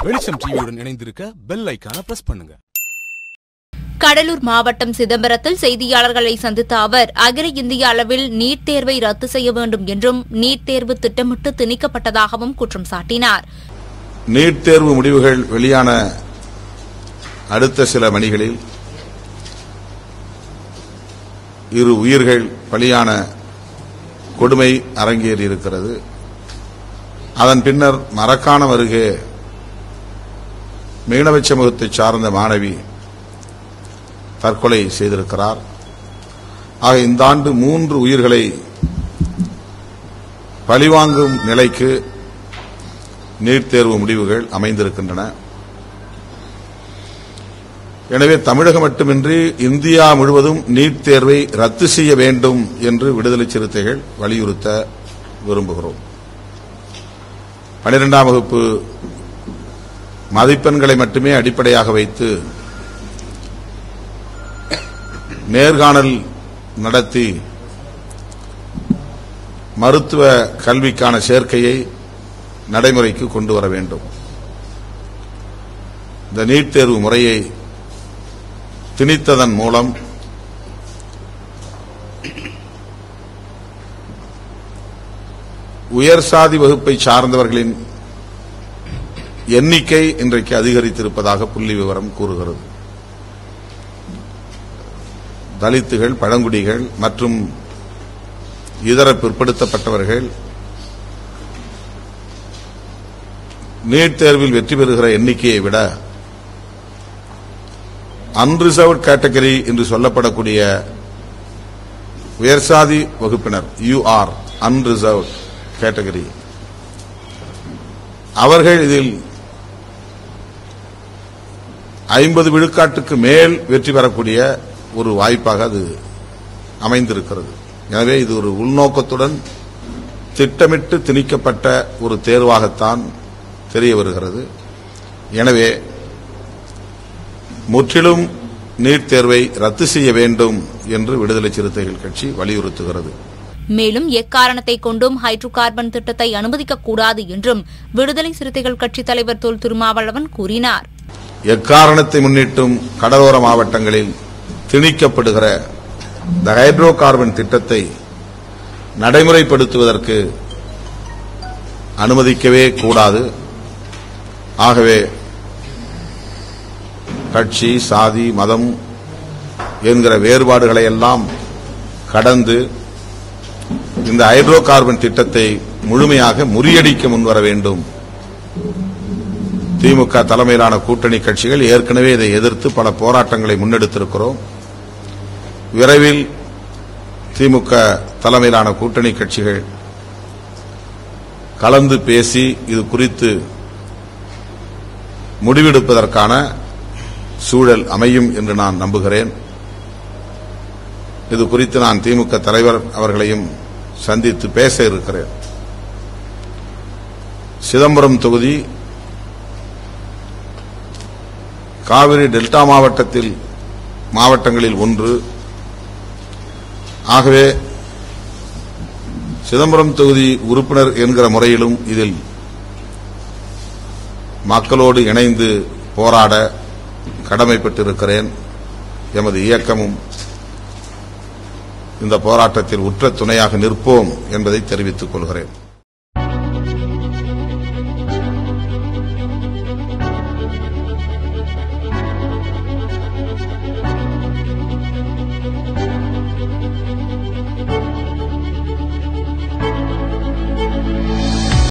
வெளிச்சம் டிவியுடன் இணைந்திருக்க பெல் ஐக்கான பிரஸ் பண்ணுங்க கடலூர் மாவட்டம் சிதம்பரத்தில் செய்தியாளர்களை சந்தித்த அவர் அகில இந்திய அளவில் நீட் தேர்வை ரத்து செய்ய வேண்டும் என்றும் நீட் தேர்வு திட்டமிட்டு திணிக்கப்பட்டதாகவும் குற்றம் சாட்டினார் நீட் தேர்வு முடிவுகள் வெளியான அடுத்த சில மணிகளில் இரு உயிர்கள் பலியான கொடுமை அரங்கேறியிருக்கிறது அதன் பின்னர் மரக்காணம் அருகே மீனவ சமூகத்தை சார்ந்த மாணவி தற்கொலை செய்திருக்கிறார் ஆக இந்த ஆண்டு மூன்று உயிர்களை பழிவாங்கும் நிலைக்கு நீட் தேர்வு முடிவுகள் அமைந்திருக்கின்றன எனவே தமிழகம் மட்டுமின்றி இந்தியா முழுவதும் நீட் தேர்வை ரத்து செய்ய வேண்டும் என்று விடுதலை சிறுத்தைகள் வலியுறுத்த விரும்புகிறோம் பனிரெண்டாம் வகுப்பு மதிப்பெண்களை மட்டுமே அடிப்படையாக வைத்து நேர்காணல் நடத்தி மருத்துவ கல்விக்கான சேர்க்கையை நடைமுறைக்கு கொண்டு வர வேண்டும் இந்த நீட் தேர்வு முறையை திணித்ததன் மூலம் உயர் சாதி வகுப்பை சார்ந்தவர்களின் எண்ணிக்கை இன்றைக்கு அதிகரித்திருப்பதாக புள்ளி விவரம் கூறுகிறது தலித்துகள் பழங்குடிகள் மற்றும் இதர பிற்படுத்தப்பட்டவர்கள் நீட் தேர்வில் வெற்றி பெறுகிற எண்ணிக்கையை விட அன்ரிசர்வ்ட் கேட்டகரி என்று சொல்லப்படக்கூடிய உயர்சாதி வகுப்பினர் யூஆர் அன்ரிசர்வ்ட் கேட்டகரி அவர்கள் இதில் ஐம்பது விழுக்காட்டுக்கு மேல் வெற்றி பெறக்கூடிய ஒரு வாய்ப்பாக அது அமைந்திருக்கிறது எனவே இது ஒரு உள்நோக்கத்துடன் திட்டமிட்டு திணிக்கப்பட்ட ஒரு தேர்வாகத்தான் தெரிய வருகிறது எனவே முற்றிலும் நீட் தேர்வை ரத்து செய்ய வேண்டும் என்று விடுதலை சிறுத்தைகள் கட்சி வலியுறுத்துகிறது மேலும் எக்காரணத்தை கொண்டும் ஹைட்ரோ கார்பன் திட்டத்தை அனுமதிக்கக்கூடாது என்றும் விடுதலை சிறுத்தைகள் கட்சித் தலைவர் தொல் திருமாவளவன் கூறினார் எக்காரணத்தை முன்னிட்டும் கடலோர மாவட்டங்களில் திணிக்கப்படுகிற இந்த ஹைட்ரோ கார்பன் திட்டத்தை நடைமுறைப்படுத்துவதற்கு அனுமதிக்கவே கூடாது ஆகவே கட்சி சாதி மதம் என்கிற வேறுபாடுகளை எல்லாம் கடந்து இந்த ஹைட்ரோ கார்பன் திட்டத்தை முழுமையாக முறியடிக்க முன்வர வேண்டும் திமுக தலைமையிலான கூட்டணி கட்சிகள் ஏற்கனவே இதை எதிர்த்து பல போராட்டங்களை முன்னெடுத்திருக்கிறோம் விரைவில் திமுக தலைமையிலான கூட்டணி கட்சிகள் கலந்து பேசி இது குறித்து முடிவெடுப்பதற்கான சூழல் அமையும் என்று நான் நம்புகிறேன் இது குறித்து நான் திமுக தலைவர் அவர்களையும் சந்தித்து பேச இருக்கிறேன் சிதம்பரம் தொகுதி காவிரி டெல்டா மாவட்டத்தில் மாவட்டங்களில் ஒன்று ஆகவே சிதம்பரம் தொகுதி உறுப்பினர் என்கிற முறையிலும் இதில் மக்களோடு இணைந்து போராட கடமைப்பட்டிருக்கிறேன் எமது இயக்கமும் இந்த போராட்டத்தில் உற்ற துணையாக நிற்போம் என்பதை தெரிவித்துக் கொள்கிறேன்